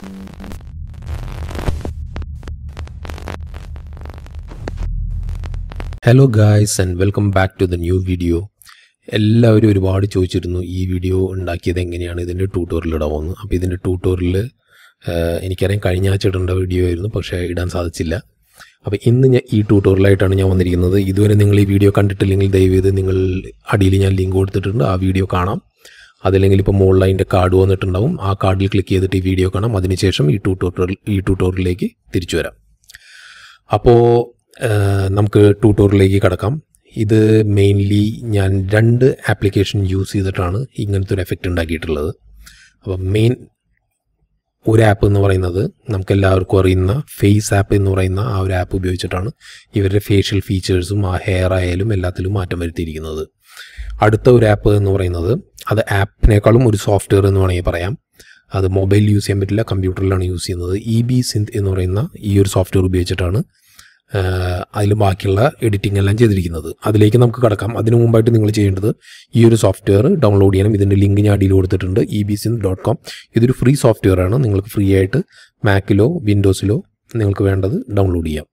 hello guys and welcome back to the new video എല്ലാവരും ഒരുപാട് ചോദിച്ചിരുന്നു ഈ വീഡിയോ ഉണ്ടാക്കിയത് എങ്ങനെയാണ് ഇതിൻ്റെ ട്യൂട്ടോറിയൽ ഇടാമെന്ന് അപ്പോൾ ഇതിൻ്റെ ട്യൂട്ടോറിയൽ എനിക്കറിയാം കഴിഞ്ഞ ആഴ്ച ഇടേണ്ട വീഡിയോ ആയിരുന്നു പക്ഷേ ഇടാൻ സാധിച്ചില്ല അപ്പോൾ ഇന്ന് ഞാൻ ഈ ട്യൂട്ടോറിയലായിട്ടാണ് ഞാൻ വന്നിരിക്കുന്നത് ഇതുവരെ നിങ്ങൾ ഈ വീഡിയോ കണ്ടിട്ടില്ലെങ്കിൽ ദയവേത് നിങ്ങൾ അടിയിൽ ഞാൻ ലിങ്ക് കൊടുത്തിട്ടുണ്ട് ആ വീഡിയോ കാണാം അതല്ലെങ്കിൽ ഇപ്പോൾ മുകളിൽ അതിൻ്റെ കാർഡ് വന്നിട്ടുണ്ടാവും ആ കാർഡിൽ ക്ലിക്ക് ചെയ്തിട്ട് ഈ വീഡിയോ കാണാം അതിനുശേഷം ഈ ട്യൂട്ടോറിയൽ ഈ ട്യൂട്ടോറിയലിലേക്ക് തിരിച്ചു വരാം അപ്പോൾ നമുക്ക് ട്യൂട്ടോറിയലിലേക്ക് കടക്കാം ഇത് മെയിൻലി ഞാൻ രണ്ട് ആപ്ലിക്കേഷൻ യൂസ് ചെയ്തിട്ടാണ് ഇങ്ങനത്തെ ഒരു എഫക്റ്റ് ഉണ്ടാക്കിയിട്ടുള്ളത് അപ്പം മെയിൻ ഒരു ആപ്പ് എന്ന് പറയുന്നത് നമുക്ക് എല്ലാവർക്കും അറിയുന്ന ഫേസ് ആപ്പ് എന്ന് പറയുന്ന ആ ഒരു ആപ്പ് ഉപയോഗിച്ചിട്ടാണ് ഇവരുടെ ഫേഷ്യൽ ഫീച്ചേഴ്സും ആ ഹെയർ ആയാലും എല്ലാത്തിലും മാറ്റം വരുത്തിയിരിക്കുന്നത് അടുത്ത ഒരു ആപ്പ് എന്ന് പറയുന്നത് അത് ആപ്പിനേക്കാളും ഒരു സോഫ്റ്റ്വെയർ എന്ന് വേണമെങ്കിൽ പറയാം അത് മൊബൈൽ യൂസ് ചെയ്യാൻ പറ്റില്ല കമ്പ്യൂട്ടറിലാണ് യൂസ് ചെയ്യുന്നത് ഇ ബി സിന്ത് എന്ന് പറയുന്ന ഈ ഒരു സോഫ്റ്റ്വെയർ ഉപയോഗിച്ചിട്ടാണ് അതിൽ ബാക്കിയുള്ള എഡിറ്റിംഗ് എല്ലാം ചെയ്തിരിക്കുന്നത് അതിലേക്ക് നമുക്ക് കടക്കാം അതിനു മുമ്പായിട്ട് നിങ്ങൾ ചെയ്യേണ്ടത് ഈ ഒരു സോഫ്റ്റ്വെയർ ഡൗൺലോഡ് ചെയ്യണം ഇതിൻ്റെ ലിങ്ക് ഞാൻ അടിയിൽ കൊടുത്തിട്ടുണ്ട് E B synth dot com ഇതൊരു ഫ്രീ സോഫ്റ്റ്വെയർ ആണ് നിങ്ങൾക്ക് ഫ്രീ ആയിട്ട് മാക്കിലോ വിൻഡോസിലോ നിങ്ങൾക്ക് വേണ്ടത് ഡൗൺലോഡ് ചെയ്യാം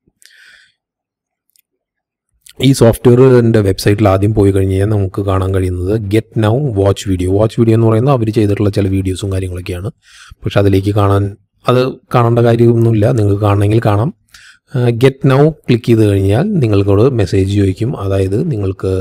ഈ സോഫ്റ്റ്വെയറിൻ്റെ വെബ്സൈറ്റിൽ ആദ്യം പോയി കഴിഞ്ഞ് കഴിഞ്ഞാൽ നമുക്ക് കാണാൻ കഴിയുന്നത് get now watch video watch video എന്ന് പറയുന്നത് അവർ ചെയ്തിട്ടുള്ള ചില വീഡിയോസും കാര്യങ്ങളൊക്കെയാണ് പക്ഷെ അതിലേക്ക് കാണാൻ അത് കാണേണ്ട കാര്യമൊന്നുമില്ല നിങ്ങൾക്ക് കാണണമെങ്കിൽ കാണാം ഗെറ്റ് നൗ ക്ലിക്ക് ചെയ്ത് കഴിഞ്ഞാൽ നിങ്ങൾക്കോട് മെസ്സേജ് ചോദിക്കും അതായത് നിങ്ങൾക്ക്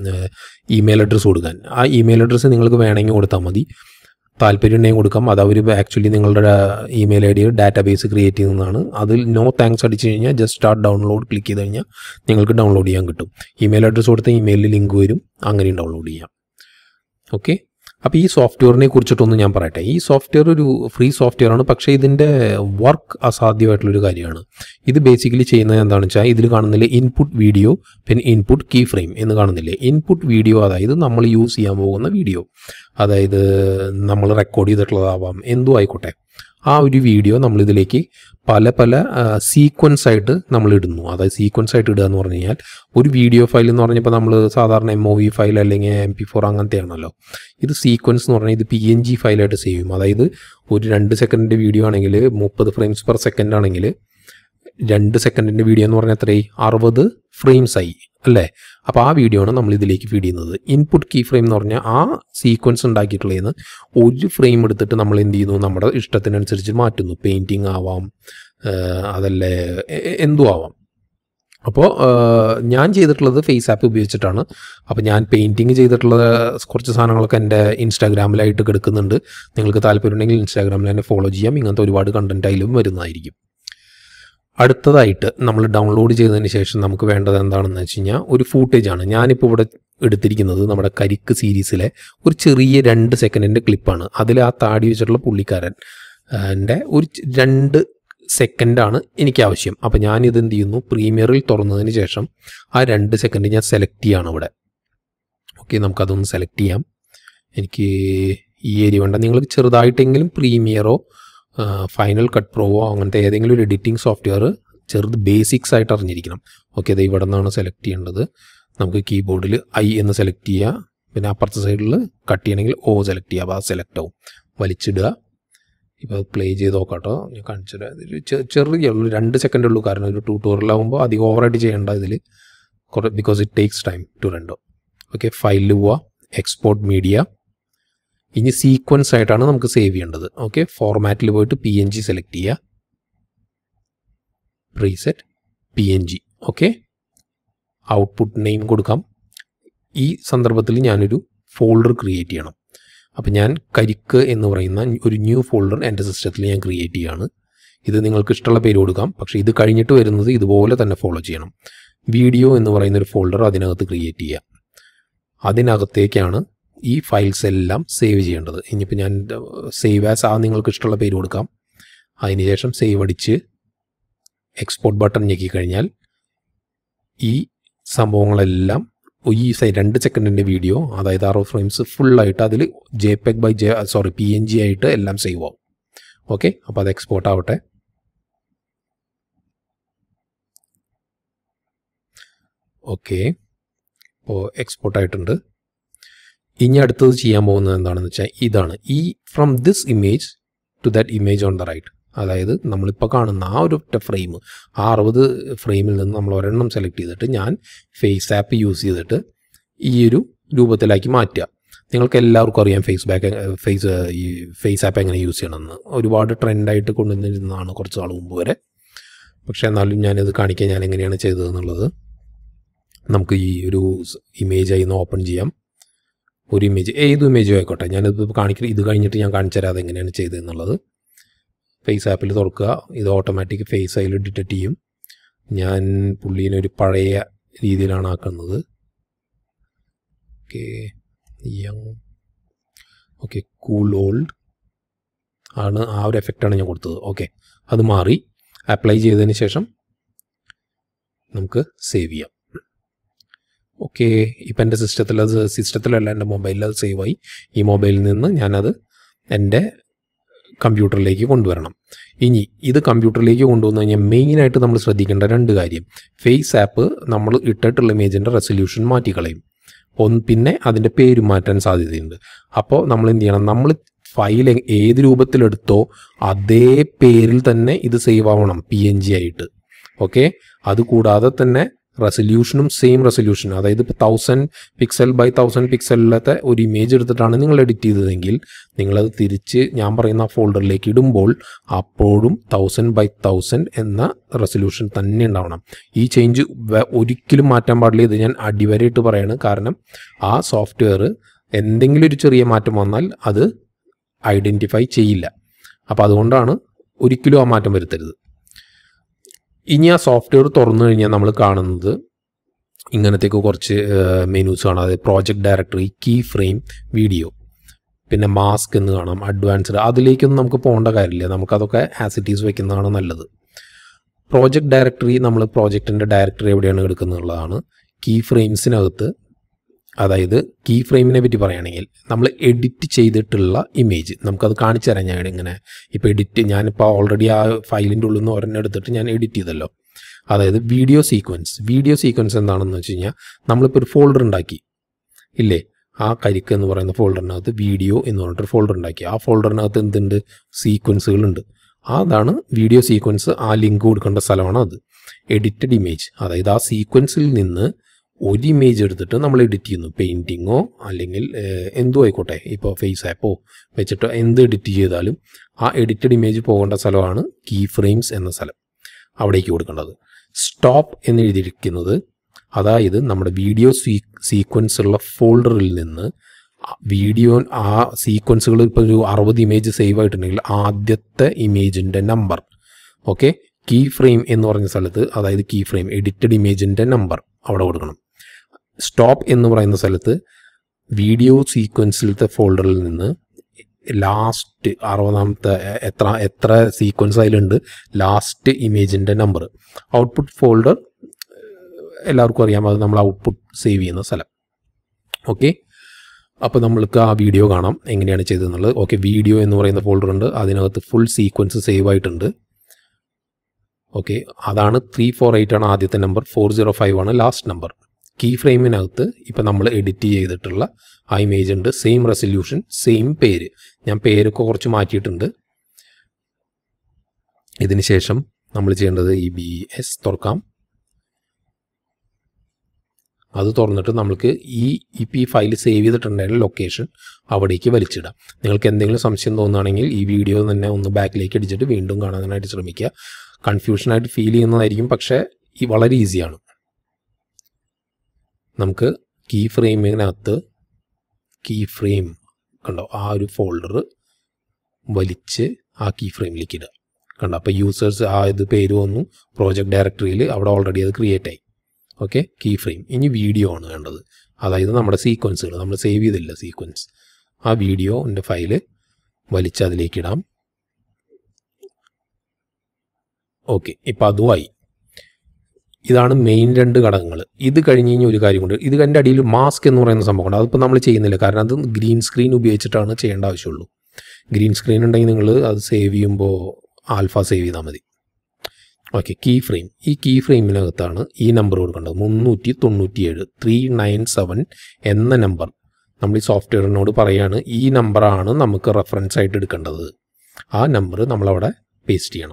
ഇമെയിൽ അഡ്രസ്സ് കൊടുക്കാൻ ആ ഇമെയിൽ അഡ്രസ്സ് നിങ്ങൾക്ക് വേണമെങ്കിൽ കൊടുത്താൽ മതി താല്പര്യം ഉണ്ടെങ്കിൽ കൊടുക്കാം അത് അവർ ആക്ച്വലി നിങ്ങളുടെ email I D database create ചെയ്യുന്നതാണ് അതിൽ നോ താങ്ക്സ് അടിച്ചു കഴിഞ്ഞാൽ ജസ്റ്റ് സ്റ്റാർട്ട് ഡൗൺലോഡ് ക്ലിക്ക് ചെയ്ത് കഴിഞ്ഞാൽ നിങ്ങൾക്ക് ഡൗൺലോഡ് ചെയ്യാൻ കിട്ടും ഇമെയിൽ അഡ്രസ്സ് കൊടുത്ത ഇമെയിലിൽ ലിങ്ക് വരും അങ്ങനെയും ഡൗൺലോഡ് ചെയ്യാം ഓക്കെ അപ്പോൾ ഈ സോഫ്റ്റ്വെയറിനെ കുറിച്ചിട്ടൊന്ന് ഞാൻ പറയട്ടെ ഈ സോഫ്റ്റ്വെയർ ഒരു ഫ്രീ സോഫ്റ്റ്വെയർ ആണ് പക്ഷേ ഇതിൻ്റെ വർക്ക് അസാധ്യമായിട്ടുള്ളൊരു കാര്യമാണ് ഇത് ബേസിക്കലി ചെയ്യുന്നത് എന്താണെന്ന് വെച്ചാൽ ഇതിൽ കാണുന്നില്ലേ ഇൻപുട്ട് വീഡിയോ പിന്നെ ഇൻപുട്ട് കീ ഫ്രെയിം എന്ന് കാണുന്നില്ലേ ഇൻപുട്ട് വീഡിയോ അതായത് നമ്മൾ യൂസ് ചെയ്യാൻ പോകുന്ന വീഡിയോ അതായത് നമ്മൾ റെക്കോർഡ് ചെയ്തിട്ടുള്ളതാവാം എന്തും ആയിക്കോട്ടെ ആ ഒരു വീഡിയോ നമ്മളിതിലേക്ക് പല പല സീക്വൻസ് ആയിട്ട് നമ്മൾ ഇടുന്നു അതായത് സീക്വൻസ് ആയിട്ട് ഇടുക എന്ന് പറഞ്ഞു കഴിഞ്ഞാൽ ഒരു വീഡിയോ ഫയൽ എന്ന് പറഞ്ഞപ്പോൾ നമ്മൾ സാധാരണ എം ഒ വി ഫയൽ അല്ലെങ്കിൽ എം പി ഫോർ അങ്ങനത്തെ ആണല്ലോ ഇത് സീക്വൻസ് എന്ന് പറഞ്ഞാൽ ഇത് പി എൻ ജി ഫയലായിട്ട് സേവ് ചെയ്യും അതായത് ഒരു രണ്ട് സെക്കൻഡിൻ്റെ വീഡിയോ ആണെങ്കിൽ മുപ്പത് ഫ്രെയിംസ് പെർ സെക്കൻഡ് ആണെങ്കിൽ രണ്ട് സെക്കൻഡിൻ്റെ വീഡിയോ എന്ന് പറഞ്ഞാൽ എത്രയായി അറുപത് ഫ്രെയിംസ് ആയി അല്ലേ അപ്പോൾ ആ വീഡിയോ ആണ് നമ്മൾ ഇതിലേക്ക് ഫീഡ് ചെയ്യുന്നത് ഇൻപുട്ട് കീ ഫ്രെയിം എന്ന് പറഞ്ഞാൽ ആ സീക്വൻസ് ഉണ്ടാക്കിയിട്ടുള്ളതിന് ഒരു ഫ്രെയിം എടുത്തിട്ട് നമ്മൾ എന്ത് ചെയ്യുന്നു നമ്മുടെ ഇഷ്ടത്തിനനുസരിച്ച് മാറ്റുന്നു പെയിൻറ്റിങ് ആവാം അതല്ലേ എന്തും ആവാം അപ്പോൾ ഞാൻ ചെയ്തിട്ടുള്ളത് ഫേസ് ആപ്പ് ഉപയോഗിച്ചിട്ടാണ് അപ്പോൾ ഞാൻ പെയിൻറ്റിങ് ചെയ്തിട്ടുള്ള കുറച്ച് സാധനങ്ങളൊക്കെ എൻ്റെ ഇൻസ്റ്റാഗ്രാമിലായിട്ട് കിടക്കുന്നുണ്ട് നിങ്ങൾക്ക് താല്പര്യമുണ്ടെങ്കിൽ ഇൻസ്റ്റാഗ്രാമിൽ തന്നെ ഫോളോ ചെയ്യാം ഇങ്ങനത്തെ ഒരുപാട് കണ്ടൻറ്റ് അതിലും വരുന്നതായിരിക്കും അടുത്തതായിട്ട് നമ്മൾ ഡൗൺലോഡ് ചെയ്തതിന് ശേഷം നമുക്ക് വേണ്ടത് എന്താണെന്ന് വെച്ച് കഴിഞ്ഞാൽ ഒരു ഫൂട്ടേജാണ് ഞാനിപ്പോൾ ഇവിടെ എടുത്തിരിക്കുന്നത് നമ്മുടെ കരിക്ക് സീരീസിലെ ഒരു ചെറിയ രണ്ട് സെക്കൻഡിൻ്റെ ക്ലിപ്പാണ് അതിൽ ആ താടി വെച്ചിട്ടുള്ള പുള്ളിക്കാരൻ എൻ്റെ ഒരു രണ്ട് സെക്കൻഡാണ് എനിക്ക് ആവശ്യം അപ്പോൾ ഞാനിത് എന്ത് ചെയ്യുന്നു പ്രീമിയറിൽ തുറന്നതിന് ശേഷം ആ രണ്ട് സെക്കൻഡ് ഞാൻ സെലക്ട് ചെയ്യാണ് ഇവിടെ ഓക്കെ നമുക്കതൊന്ന് സെലക്ട് ചെയ്യാം എനിക്ക് ഈ ഏരിയ വേണ്ട നിങ്ങൾ ചെറുതായിട്ടെങ്കിലും പ്രീമിയറോ ഫൈനൽ കട്ട് പ്രോവോ അങ്ങനത്തെ ഏതെങ്കിലും ഒരു എഡിറ്റിംഗ് സോഫ്റ്റ്വെയർ ചെറുത് ബേസിക്സ് ആയിട്ട് അറിഞ്ഞിരിക്കണം ഓക്കെ അത് ഇവിടെ നിന്നാണ് സെലക്ട് ചെയ്യേണ്ടത് നമുക്ക് കീബോർഡിൽ ഐ എന്ന് സെലക്ട് ചെയ്യുക പിന്നെ അപ്പുറത്തെ സൈഡിൽ കട്ട് ചെയ്യണമെങ്കിൽ ഓ സെലക്ട് ചെയ്യുക അപ്പോൾ അത് സെലക്ട് ആവും വലിച്ചിടുക ഇപ്പോൾ പ്ലേ ചെയ്ത് നോക്കാട്ടോ ഞാൻ കാണിച്ചത് ഒരു ചെറിയ ഉള്ളൂ രണ്ട് സെക്കൻഡ് ഉള്ളൂ കാരണം ഒരു ട്യൂട്ടോറിയലാകുമ്പോൾ അധികം ഓവറായിട്ട് ചെയ്യേണ്ട ഇതിൽ കുറേ because it takes time to render okay ഫയലിൽ പോവുക എക്സ്പോർട്ട് മീഡിയ ഇനി സീക്വൻസ് ആയിട്ടാണ് നമുക്ക് സേവ് ചെയ്യേണ്ടത് ഓക്കെ ഫോർമാറ്റിൽ പോയിട്ട് പി എൻ ജി സെലക്ട് ചെയ്യുക preset P N G okay output name കൊടുക്കാം ഈ സന്ദർഭത്തിൽ ഞാനൊരു ഫോൾഡർ ക്രിയേറ്റ് ചെയ്യണം അപ്പോൾ ഞാൻ കരിക്ക് എന്ന് പറയുന്ന ഒരു ന്യൂ ഫോൾഡർ എൻ്റെ സിസ്റ്റത്തിൽ ഞാൻ ക്രിയേറ്റ് ചെയ്യുകയാണ് ഇത് നിങ്ങൾക്ക് ഇഷ്ടമുള്ള പേര് കൊടുക്കാം പക്ഷേ ഇത് കഴിഞ്ഞിട്ട് വരുന്നത് ഇതുപോലെ തന്നെ ഫോളോ ചെയ്യണം വീഡിയോ എന്ന് പറയുന്ന ഒരു ഫോൾഡർ അതിനകത്ത് ക്രിയേറ്റ് ചെയ്യുക അതിനകത്തേക്കാണ് ഈ ഫയൽസ് എല്ലാം സേവ് ചെയ്യേണ്ടത് ഇനിയിപ്പോൾ ഞാൻ സേവ് ആസ് ആ നിങ്ങൾക്ക് ഇഷ്ടമുള്ള പേര് കൊടുക്കാം അതിനുശേഷം സേവ് അടിച്ച് എക്സ്പോർട്ട് ബട്ടൺ ഞെക്കി കഴിഞ്ഞാൽ ഈ സംഭവങ്ങളെല്ലാം ഈ രണ്ട് സെക്കൻഡിൻ്റെ വീഡിയോ അതായത് അറുപത് ഫ്രെയിംസ് ഫുള്ളായിട്ട് അതിൽ JPEG by J sorry P N G ആയിട്ട് എല്ലാം സേവ് ആവും ഓക്കെ അപ്പോൾ അത് എക്സ്പോർട്ട് ആവട്ടെ ഓക്കെ അപ്പോൾ എക്സ്പോർട്ട് ആയിട്ടുണ്ട് ഇനി അടുത്തത് ചെയ്യാൻ പോകുന്നത് എന്താണെന്ന് വെച്ചാൽ ഇതാണ് ഈ from this image to that image on the right അതായത് നമ്മളിപ്പോൾ കാണുന്ന ആ ഒരു ഒറ്റ ഫ്രെയിം ആ അറുപത് ഫ്രെയിമിൽ നിന്ന് നമ്മൾ ഒരെണ്ണം സെലക്ട് ചെയ്തിട്ട് ഞാൻ ഫേസ് ആപ്പ് യൂസ് ചെയ്തിട്ട് ഈ ഒരു രൂപത്തിലാക്കി മാറ്റുക നിങ്ങൾക്ക് എല്ലാവർക്കും അറിയാം ഫേസ് ബാക്ക് ഫേസ് ഈ ഫേസ് ആപ്പ് എങ്ങനെ യൂസ് ചെയ്യണമെന്ന് ഒരുപാട് ട്രെൻഡായിട്ട് കൊണ്ടുവന്നിരുന്നതാണ് കുറച്ച് നാൾ മുമ്പ് വരെ പക്ഷേ എന്നാലും ഞാനിത് കാണിക്കാൻ ഞാൻ എങ്ങനെയാണ് ചെയ്തതെന്നുള്ളത് നമുക്ക് ഈ ഒരു ഇമേജ് ആയി ഓപ്പൺ ചെയ്യാം ഒരു ഇമേജ് ഏത് ഇമേജും ആയിക്കോട്ടെ ഞാനിത് കാണിക്കുന്നത് ഇത് കഴിഞ്ഞിട്ട് ഞാൻ കാണിച്ചു തരാം അതെങ്ങനെയാണ് ചെയ്തതെന്നുള്ളത് ഫേസ് ആപ്പിൽ തുറക്കുക ഇത് ഓട്ടോമാറ്റിക് ഫേസ് അതിൽ ഡിറ്റക്റ്റ് ചെയ്യും ഞാൻ പുള്ളീനെ ഒരു പഴയ രീതിയിലാണ് ആക്കുന്നത് okay young okay cool old ആണ് ആ ഒരു എഫക്റ്റാണ് ഞാൻ കൊടുത്തത് ഓക്കെ അത് മാറി അപ്ലൈ ചെയ്തതിന് ശേഷം നമുക്ക് സേവ് ചെയ്യാം ഓക്കെ ഇപ്പം എൻ്റെ സിസ്റ്റത്തിൽ അത് സിസ്റ്റത്തിലല്ല എൻ്റെ മൊബൈലിൽ അത് സേവ് ആയി ഈ മൊബൈലിൽ നിന്ന് ഞാനത് എൻ്റെ കമ്പ്യൂട്ടറിലേക്ക് കൊണ്ടുവരണം ഇനി ഇത് കമ്പ്യൂട്ടറിലേക്ക് കൊണ്ടുവന്നു കഴിഞ്ഞാൽ മെയിനായിട്ട് നമ്മൾ ശ്രദ്ധിക്കേണ്ട രണ്ട് കാര്യം ഫേസ് ആപ്പ് നമ്മൾ ഇട്ടിട്ടുള്ള ഇമേജിൻ്റെ റെസൊല്യൂഷൻ മാറ്റിക്കളയും ഒന്ന് പിന്നെ അതിൻ്റെ പേര് മാറ്റാൻ സാധ്യതയുണ്ട് അപ്പോൾ നമ്മൾ എന്ത് ചെയ്യണം നമ്മൾ ഫയൽ ഏത് രൂപത്തിലെടുത്തോ അതേ പേരിൽ തന്നെ ഇത് സേവ് ആവണം പി എൻ ജി ആയിട്ട് ഓക്കെ അതുകൂടാതെ തന്നെ റെസൊല്യൂഷനും സെയിം റെസൊല്യൂഷൻ അതായത് ഇപ്പോൾ തൗസൻഡ് പിക്സൽ ബൈ തൗസൻഡ് പിക്സലിലത്തെ ഒരു ഇമേജ് എടുത്തിട്ടാണ് നിങ്ങൾ എഡിറ്റ് ചെയ്തതെങ്കിൽ നിങ്ങളത് തിരിച്ച് ഞാൻ പറയുന്ന ഫോൾഡറിലേക്ക് ഇടുമ്പോൾ അപ്പോഴും തൗസൻഡ് ബൈ തൗസൻഡ് എന്ന റെസൊല്യൂഷൻ തന്നെ ഉണ്ടാവണം ഈ ചേഞ്ച് ഒരിക്കലും മാറ്റാൻ പാടില്ല ഇത് ഞാൻ അടിവരയിട്ട് പറയാണ് കാരണം ആ സോഫ്റ്റ്വെയർ എന്തെങ്കിലും ഒരു ചെറിയ മാറ്റം വന്നാൽ അത് ഐഡൻറ്റിഫൈ ചെയ്യില്ല അപ്പോൾ അതുകൊണ്ടാണ് ഒരിക്കലും ആ മാറ്റം വരുത്തരുത് ഇനി ആ സോഫ്റ്റ്വെയർ തുറന്നു കഴിഞ്ഞാൽ നമ്മൾ കാണുന്നത് ഇങ്ങനത്തേക്ക് കുറച്ച് മെനൂസ് കാണാം അതായത് project directory key frame video പിന്നെ മാസ്ക് എന്ന് കാണാം അഡ്വാൻസ്ഡ് അതിലേക്കൊന്നും നമുക്ക് പോകേണ്ട കാര്യമില്ല നമുക്കതൊക്കെ ആസിറ്റീസ് വെക്കുന്നതാണ് നല്ലത് പ്രോജക്റ്റ് ഡയറക്ടറി നമ്മൾ പ്രോജക്റ്റിൻ്റെ ഡയറക്ടറി എവിടെയാണ് എടുക്കുന്നുള്ളതാണ് കീ ഫ്രെയിംസിനകത്ത് അതായത് കീ ഫ്രെയിമിനെ പറ്റി പറയുകയാണെങ്കിൽ നമ്മൾ എഡിറ്റ് ചെയ്തിട്ടുള്ള ഇമേജ് നമുക്കത് കാണിച്ചു തരാം ഞാൻ ഇങ്ങനെ ഇപ്പോൾ എഡിറ്റ് ഞാനിപ്പോൾ ഓൾറെഡി ആ ഫയലിൻ്റെ ഉള്ളിൽ നിന്ന് ഒരെണ്ണം എടുത്തിട്ട് ഞാൻ എഡിറ്റ് ചെയ്തല്ലോ അതായത് വീഡിയോ സീക്വൻസ് വീഡിയോ സീക്വൻസ് എന്താണെന്ന് വെച്ച് കഴിഞ്ഞാൽ നമ്മളിപ്പോൾ ഒരു ഫോൾഡർ ഉണ്ടാക്കി ഇല്ലേ ആ കരിക്ക് എന്ന് പറയുന്ന ഫോൾഡറിനകത്ത് വീഡിയോ എന്ന് പറഞ്ഞിട്ടൊരു ഫോൾഡർ ഉണ്ടാക്കി ആ ഫോൾഡറിനകത്ത് എന്തുണ്ട് സീക്വൻസുകളുണ്ട് അതാണ് വീഡിയോ സീക്വൻസ് ആ ലിങ്ക് കൊടുക്കേണ്ട സ്ഥലമാണ് അത് എഡിറ്റഡ് ഇമേജ് അതായത് ആ സീക്വൻസിൽ നിന്ന് ഒരു ഇമേജ് എടുത്തിട്ട് നമ്മൾ എഡിറ്റ് ചെയ്യുന്നു പെയിൻറ്റിങ്ങോ അല്ലെങ്കിൽ എന്തോ ആയിക്കോട്ടെ ഇപ്പോൾ ഫേസ് ആപ്പോ വെച്ചിട്ട് എന്ത് എഡിറ്റ് ചെയ്താലും ആ എഡിറ്റഡ് ഇമേജ് പോകേണ്ട സ്ഥലമാണ് കീ ഫ്രെയിംസ് എന്ന സ്ഥലം അവിടേക്ക് കൊടുക്കേണ്ടത് സ്റ്റോപ്പ് എന്ന് എഴുതിയിരിക്കുന്നത് അതായത് നമ്മുടെ വീഡിയോ സീ സീക്വൻസ് ഉള്ള ഫോൾഡറിൽ നിന്ന് വീഡിയോ ആ സീക്വൻസുകൾ ഇപ്പോൾ ഒരു അറുപത് ഇമേജ് സേവ് ആയിട്ടുണ്ടെങ്കിൽ ആദ്യത്തെ ഇമേജിൻ്റെ നമ്പർ ഓക്കെ കീ ഫ്രെയിം എന്ന് പറഞ്ഞ സ്ഥലത്ത് അതായത് കീ ഫ്രെയിം എഡിറ്റഡ് ഇമേജിൻ്റെ നമ്പർ അവിടെ കൊടുക്കണം സ്റ്റോപ്പ് എന്ന് പറയുന്ന സ്ഥലത്ത് വീഡിയോ സീക്വൻസിലത്തെ ഫോൾഡറിൽ നിന്ന് ലാസ്റ്റ് അറുപതാമത്തെ എത്ര എത്ര സീക്വൻസ് അതിലുണ്ട് ലാസ്റ്റ് ഇമേജിൻ്റെ നമ്പർ ഔട്ട്പുട്ട് ഫോൾഡർ എല്ലാവർക്കും അറിയാം അത് നമ്മൾ ഔട്ട്പുട്ട് സേവ് ചെയ്യുന്ന സ്ഥലം ഓക്കെ അപ്പോൾ നമ്മൾക്ക് ആ വീഡിയോ കാണാം എങ്ങനെയാണ് ചെയ്തതെന്നുള്ളത് ഓക്കെ വീഡിയോ എന്ന് പറയുന്ന ഫോൾഡർ ഉണ്ട് അതിനകത്ത് ഫുൾ സീക്വൻസ് സേവ് ആയിട്ടുണ്ട് ഓക്കെ അതാണ് ത്രീ ഫോർ എയ്റ്റ് ആണ് ആദ്യത്തെ നമ്പർ ഫോർ സീറോ ഫൈവ് ആണ് ലാസ്റ്റ് നമ്പർ കീ ഫ്രെയിമിനകത്ത് ഇപ്പം നമ്മൾ എഡിറ്റ് ചെയ്തിട്ടുള്ള ആ ഇമേജ് ഉണ്ട് സെയിം റെസൊല്യൂഷൻ സെയിം പേര് ഞാൻ പേരൊക്കെ കുറച്ച് മാറ്റിയിട്ടുണ്ട് ഇതിന് ശേഷം നമ്മൾ ചെയ്യേണ്ടത് ഈ ബി എസ് തുറക്കാം അത് തുറന്നിട്ട് നമുക്ക് ഈ ഇപ്പം ഈ ഫയൽ സേവ് ചെയ്തിട്ടുണ്ടായിരുന്ന ലൊക്കേഷൻ അവിടേക്ക് വലിച്ചിടാം നിങ്ങൾക്ക് എന്തെങ്കിലും സംശയം തോന്നുകയാണെങ്കിൽ ഈ വീഡിയോ തന്നെ ഒന്ന് ബാക്കിലേക്ക് അടിച്ചിട്ട് വീണ്ടും കാണാനായിട്ട് ശ്രമിക്കുക കൺഫ്യൂഷനായിട്ട് ഫീൽ ചെയ്യുന്നതായിരിക്കും പക്ഷേ ഈ വളരെ ഈസിയാണ് നമുക്ക് കീ ഫ്രെയിമിനകത്ത് കീ ഫ്രെയിം കണ്ടോ ആ ഒരു ഫോൾഡർ വലിച്ച് ആ കീ ഫ്രെയിമിലേക്ക് ഇടുക കണ്ടോ അപ്പോൾ യൂസേഴ്സ് ആ ഇത് പേര് വന്നു പ്രോജക്റ്റ് ഡയറക്ടറിയിൽ അവിടെ ഓൾറെഡി അത് ക്രിയേറ്റ് ആയി ഓക്കെ കീ ഫ്രെയിം ഇനി വീഡിയോ ആണ് വേണ്ടത് അതായത് നമ്മുടെ സീക്വൻസുകൾ നമ്മൾ സേവ് ചെയ്തില്ല സീക്വൻസ് ആ വീഡിയോൻ്റെ ഫയല് വലിച്ച് അതിലേക്ക് ഇടാം ഓക്കെ ഇപ്പം അതുമായി ഇതാണ് മെയിൻ രണ്ട് ഘടകങ്ങൾ ഇത് കഴിഞ്ഞ് കഴിഞ്ഞാൽ ഒരു കാര്യം കൊണ്ട് ഇത് എൻ്റെ അടിയിൽ മാസ്ക് എന്ന് പറയുന്ന സംഭവമുണ്ട് അതിപ്പോൾ നമ്മൾ ചെയ്യുന്നില്ല കാരണം അത് ഗ്രീൻ സ്ക്രീൻ ഉപയോഗിച്ചിട്ടാണ് ചെയ്യേണ്ട ആവശ്യമുള്ളൂ ഗ്രീൻ സ്ക്രീൻ ഉണ്ടെങ്കിൽ നിങ്ങൾ അത് സേവ് ചെയ്യുമ്പോൾ ആൽഫ സേവ് ചെയ്താൽ മതി ഓക്കെ കീ ഫ്രെയിം ഈ കീ ഫ്രെയിമിനകത്താണ് ഈ നമ്പർ കൊടുക്കേണ്ടത് മുന്നൂറ്റി തൊണ്ണൂറ്റിയേഴ് ത്രീ നയൻ സെവൻ എന്ന നമ്പർ നമ്മൾ ഈ സോഫ്റ്റ്വെയറിനോട് പറയാണ് ഈ നമ്പറാണ് നമുക്ക് റെഫറൻസ് ആയിട്ട് എടുക്കേണ്ടത് ആ നമ്പർ നമ്മളവിടെ പേസ്റ്റ് ചെയ്യണം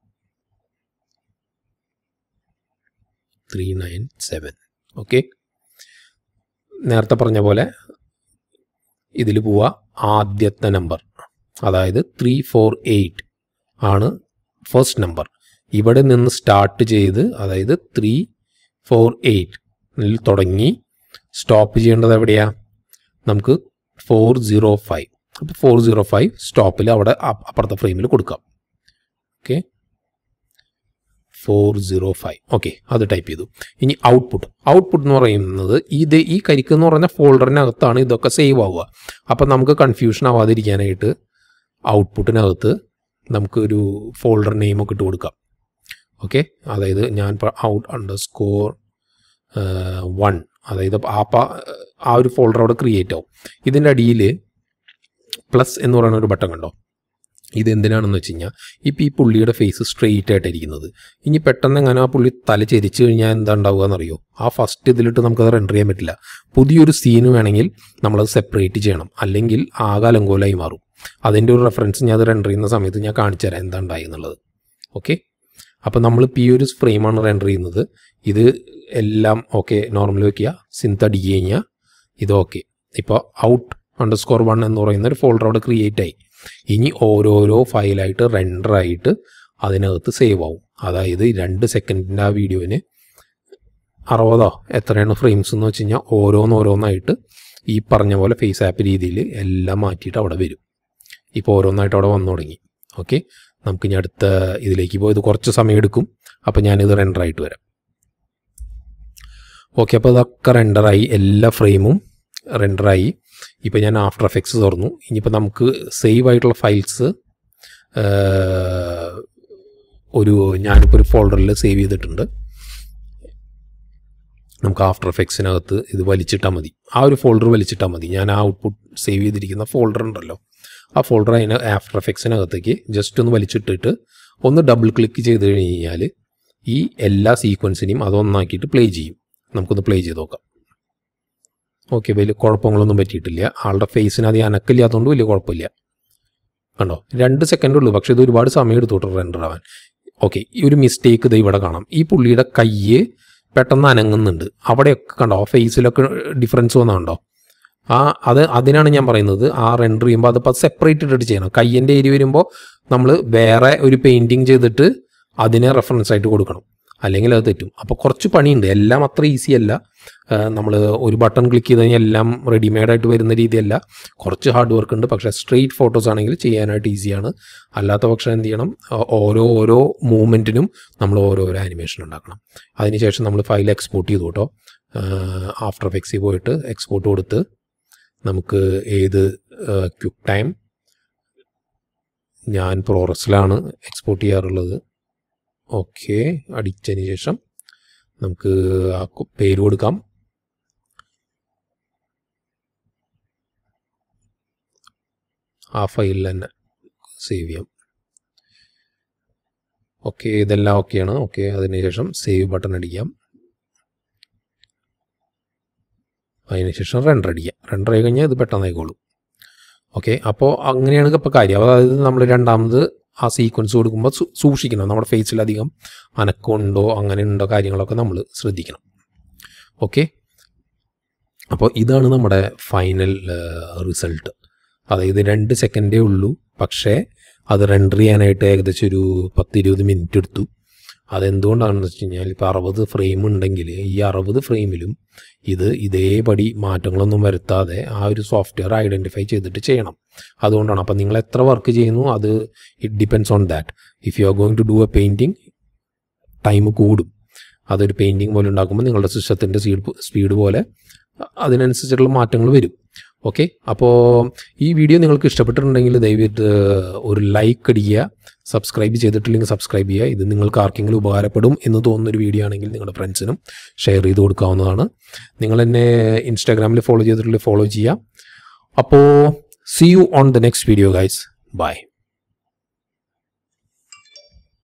ത്രീ നയൻ സെവൻ ഓക്കെ നേരത്തെ പറഞ്ഞ പോലെ ഇതിൽ പോവുക ആദ്യത്തെ നമ്പർ അതായത് ത്രീ ഫോർ എയ്റ്റ് ആണ് ഫസ്റ്റ് നമ്പർ ഇവിടെ നിന്ന് സ്റ്റാർട്ട് ചെയ്ത് അതായത് ത്രീ ഫോർ എയ്റ്റ് തുടങ്ങി സ്റ്റോപ്പ് ചെയ്യേണ്ടത് എവിടെയാ നമുക്ക് ഫോർ സീറോ ഫൈവ് അപ്പോൾ ഫോർ സീറോ ഫൈവ് സ്റ്റോപ്പിൽ അവിടെ അപ്പ- അപ്പുറത്തെ ഫ്രെയിമിൽ കൊടുക്കാം okay four zero five okay അത് ടൈപ്പ് ചെയ്തു ഇനി ഔട്ട്പുട്ട് ഔട്ട്പുട്ട് എന്ന് പറയുന്നത് ഇത് ഈ കരിക്ക് എന്ന് പറഞ്ഞ ഫോൾഡറിനകത്താണ് ഇതൊക്കെ സേവ് ആവുക അപ്പം നമുക്ക് കൺഫ്യൂഷൻ ആവാതിരിക്കാനായിട്ട് ഔട്ട്പുട്ടിനകത്ത് നമുക്കൊരു ഫോൾഡർ നെയിമൊക്കെ ഇട്ട് കൊടുക്കാം ഓക്കെ അതായത് ഞാൻ ഇപ്പോൾ ഔട്ട് അണ്ടർ സ്കോർ വൺ അതായത് ആ പ- ആ ഒരു ഫോൾഡർ അവിടെ ക്രിയേറ്റ് ആവും ഇതിൻ്റെ അടിയിൽ പ്ലസ് എന്ന് പറയുന്ന ഒരു ബട്ടൺ കണ്ടോ ഇത് എന്തിനാണെന്ന് വെച്ച് കഴിഞ്ഞാൽ ഇപ്പം ഈ പുള്ളിയുടെ ഫേസ് സ്ട്രെയിറ്റ് ആയിട്ടിരിക്കുന്നത് ഇനി പെട്ടെന്ന് എങ്ങനെ ആ പുള്ളി തല ചെരിച്ച് കഴിഞ്ഞാൽ എന്താ ഉണ്ടാവുക എന്നറിയോ ആ ഫസ്റ്റ് ഇതിലിട്ട് നമുക്കത് റെൻഡർ ചെയ്യാൻ പറ്റില്ല പുതിയൊരു സീന് വേണമെങ്കിൽ നമ്മളത് സെപ്പറേറ്റ് ചെയ്യണം അല്ലെങ്കിൽ ആകെ അലങ്കോലായി മാറും അതിൻ്റെ ഒരു റെഫറൻസ് ഞാൻ അത് റെൻഡർ ചെയ്യുന്ന സമയത്ത് ഞാൻ കാണിച്ചു തരാം എന്താ ഉണ്ടായി എന്നുള്ളത് ഓക്കെ അപ്പോൾ നമ്മളിപ്പോൾ ഈ ഒരു ഫ്രെയിമാണ് റെൻഡർ ചെയ്യുന്നത് ഇത് എല്ലാം ഓക്കെ നോർമൽ വെക്കുക സിന്ത് അടിക്കുക കഴിഞ്ഞാൽ ഇത് ഓക്കെ ഇപ്പോൾ ഔട്ട് അണ്ടർ സ്കോർ വൺ എന്ന് പറയുന്ന ഒരു ഫോൾഡർ അവിടെ ക്രിയേറ്റ് ആയി ഇനി ഓരോരോ ഫയലായിട്ട് റെൻഡറായിട്ട് അതിനകത്ത് സേവ് ആവും അതായത് ഈ രണ്ട് സെക്കൻഡിൻ്റെ ആ വീഡിയോന് അറുപതോ എത്രയാണ് ഫ്രെയിംസ് എന്ന് വെച്ച് കഴിഞ്ഞാൽ ഓരോന്നോരോന്നായിട്ട് ഈ പറഞ്ഞ പോലെ ഫേസ് ആപ്പ് രീതിയിൽ എല്ലാം മാറ്റിയിട്ട് അവിടെ വരും ഇപ്പോൾ ഓരോന്നായിട്ട് അവിടെ വന്നു തുടങ്ങി ഓക്കെ നമുക്ക് ഇനി അടുത്ത ഇതിലേക്ക് പോയി ഇത് കുറച്ച് സമയം എടുക്കും അപ്പോൾ ഞാനിത് റെൻഡറായിട്ട് വരാം ഓക്കെ അപ്പോൾ ഇതൊക്കെ റെൻഡറായി എല്ലാ ഫ്രെയിമും റെൻഡറായി ഇപ്പോൾ ഞാൻ ആഫ്റ്റർ എഫക്ട്സ് തുറന്നു ഇനിയിപ്പോൾ നമുക്ക് സേവ് ആയിട്ടുള്ള ഫയൽസ് ഒരു ഞാനിപ്പോൾ ഒരു ഫോൾഡറിൽ സേവ് ചെയ്തിട്ടുണ്ട് നമുക്ക് ആഫ്റ്റർ എഫക്ട്സിനകത്ത് ഇത് വലിച്ചിട്ടാൽ മതി ആ ഒരു ഫോൾഡർ വലിച്ചിട്ടാൽ മതി ഞാൻ ആ ഔട്ട്പുട്ട് സേവ് ചെയ്തിരിക്കുന്ന ഫോൾഡർ ഉണ്ടല്ലോ ആ ഫോൾഡർ അതിന് ആഫ്റ്റർ എഫക്ട്സിനകത്തേക്ക് ജസ്റ്റ് ഒന്ന് വലിച്ചിട്ടിട്ട് ഒന്ന് ഡബിൾ ക്ലിക്ക് ചെയ്ത് കഴിഞ്ഞാൽ ഈ എല്ലാ സീക്വൻസിനെയും അതൊന്നാക്കിയിട്ട് പ്ലേ ചെയ്യും നമുക്കൊന്ന് പ്ലേ ചെയ്ത് നോക്കാം ഓക്കെ വലിയ കുഴപ്പങ്ങളൊന്നും പറ്റിയിട്ടില്ല ആളുടെ ഫേസിന് അധികം അനക്കില്ലാത്തതുകൊണ്ട് വലിയ കുഴപ്പമില്ല കണ്ടോ രണ്ട് സെക്കൻഡ് ഉള്ളൂ പക്ഷേ ഇത് ഒരുപാട് സമയം എടുത്തോട്ട് റെൻഡർ ആവാൻ ഓക്കെ ഈ ഒരു മിസ്റ്റേക്ക് ഇത് ഇവിടെ കാണാം ഈ പുള്ളിയുടെ കയ്യ് പെട്ടെന്ന് അനങ്ങുന്നുണ്ട് അവിടെയൊക്കെ കണ്ടോ ഫേസിലൊക്കെ ഡിഫറൻസ് വന്നുണ്ടോ ആ അത് അതിനാണ് ഞാൻ പറയുന്നത് ആ റെൻഡർ ചെയ്യുമ്പോൾ അതിപ്പോൾ സെപ്പറേറ്റ് ഇട്ടിട്ട് ചെയ്യണം കയ്യൻ്റെ ഏരിയ വരുമ്പോൾ നമ്മൾ വേറെ ഒരു പെയിൻറ്റിങ് ചെയ്തിട്ട് അതിനെ റെഫറൻസ് ആയിട്ട് കൊടുക്കണം അല്ലെങ്കിൽ അത് തെറ്റും അപ്പോൾ കുറച്ച് പണിയുണ്ട് എല്ലാം അത്ര ഈസി അല്ല നമ്മൾ ഒരു ബട്ടൺ ക്ലിക്ക് ചെയ്ത് കഴിഞ്ഞാൽ എല്ലാം റെഡിമെയ്ഡ് ആയിട്ട് വരുന്ന രീതിയല്ല കുറച്ച് ഹാർഡ് വർക്ക് ഉണ്ട് പക്ഷേ സ്ട്രെയിറ്റ് ഫോട്ടോസ് ആണെങ്കിൽ ചെയ്യാനായിട്ട് ഈസിയാണ് അല്ലാത്ത പക്ഷം എന്ത് ചെയ്യണം ഓ- ഓരോ ഓരോ മൂവ്മെൻറ്റിനും നമ്മൾ ഓരോരോ ആനിമേഷൻ ഉണ്ടാക്കണം അതിനുശേഷം നമ്മൾ ഫയൽ എക്സ്പോർട്ട് ചെയ്തു കേട്ടോ ആഫ്റ്റർ എഫക്സിൽ പോയിട്ട് എക്സ്പോർട്ട് കൊടുത്ത് നമുക്ക് ഏത് ക്വിക്ക് ടൈം ഞാൻ പ്രോറസിലാണ് എക്സ്പോർട്ട് ചെയ്യാറുള്ളത് ഓക്കെ അടിച്ചതിന് ശേഷം നമുക്ക് ആ കു- പേര് കൊടുക്കാം ആ ഫയലിൽ തന്നെ സേവ് ചെയ്യാം ഓക്കെ ഇതെല്ലാം ഓക്കെയാണ് ഓക്കെ അതിനുശേഷം സേവ് ബട്ടൺ അടിക്കാം അതിനുശേഷം റെൻഡർ അടിക്കാം റെൻഡർ ആയി കഴിഞ്ഞാൽ ഇത് പെട്ടെന്നായിക്കോളും ഓക്കെ അപ്പോൾ അങ്ങനെയാണ് ഇപ്പോൾ കാര്യം അതായത് നമ്മൾ രണ്ടാമത് ആ സീക്വൻസ് കൊടുക്കുമ്പോൾ സൂ- സൂക്ഷിക്കണം നമ്മുടെ ഫേസിലധികം അനക്കമുണ്ടോ അങ്ങനെ ഉണ്ടോ കാര്യങ്ങളൊക്കെ നമ്മൾ ശ്രദ്ധിക്കണം ഓക്കെ അപ്പോൾ ഇതാണ് നമ്മുടെ ഫൈനൽ റിസൾട്ട് അതായത് രണ്ട് സെക്കൻഡേ ഉള്ളൂ പക്ഷേ അത് റെൻഡർ ചെയ്യാനായിട്ട് ഏകദേശം ഒരു പത്ത് ഇരുപത് മിനിറ്റ് എടുത്തു അതെന്തുകൊണ്ടാണെന്ന് വെച്ച് കഴിഞ്ഞാൽ ഇപ്പോൾ അറുപത് ഫ്രെയിം ഉണ്ടെങ്കിൽ ഈ അറുപത് ഫ്രെയിമിലും ഇത് ഇതേപടി മാറ്റങ്ങളൊന്നും വരുത്താതെ ആ ഒരു സോഫ്റ്റ്വെയർ ഐഡൻറ്റിഫൈ ചെയ്തിട്ട് ചെയ്യണം അതുകൊണ്ടാണ് അപ്പോൾ നിങ്ങൾ എത്ര വർക്ക് ചെയ്യുന്നു അത് it depends on that if you are going to do a painting time കൂടും അതൊരു പെയിൻറ്റിങ് പോലെ ഉണ്ടാക്കുമ്പോൾ നിങ്ങളുടെ സിസ്റ്റത്തിൻ്റെ സ്പീഡ് സ്പീഡ് പോലെ അതിനനുസരിച്ചുള്ള മാറ്റങ്ങൾ വരും ഓക്കെ അപ്പോൾ ഈ വീഡിയോ നിങ്ങൾക്ക് ഇഷ്ടപ്പെട്ടിട്ടുണ്ടെങ്കിൽ ദയവിട്ട് ഒരു ലൈക്ക് അടിക്കുക സബ്സ്ക്രൈബ് ചെയ്തിട്ടില്ലെങ്കിൽ സബ്സ്ക്രൈബ് ചെയ്യുക ഇത് നിങ്ങൾക്ക് ആർക്കെങ്കിലും ഉപകാരപ്പെടും എന്ന് തോന്നുന്ന ഒരു വീഡിയോ ആണെങ്കിൽ നിങ്ങളുടെ ഫ്രണ്ട്സിനും ഷെയർ ചെയ്ത് കൊടുക്കാവുന്നതാണ് നിങ്ങൾ എന്നെ ഇൻസ്റ്റാഗ്രാമിൽ ഫോളോ ചെയ്തിട്ടുണ്ടെങ്കിൽ ഫോളോ ചെയ്യുക അപ്പോൾ see you on the next video guys by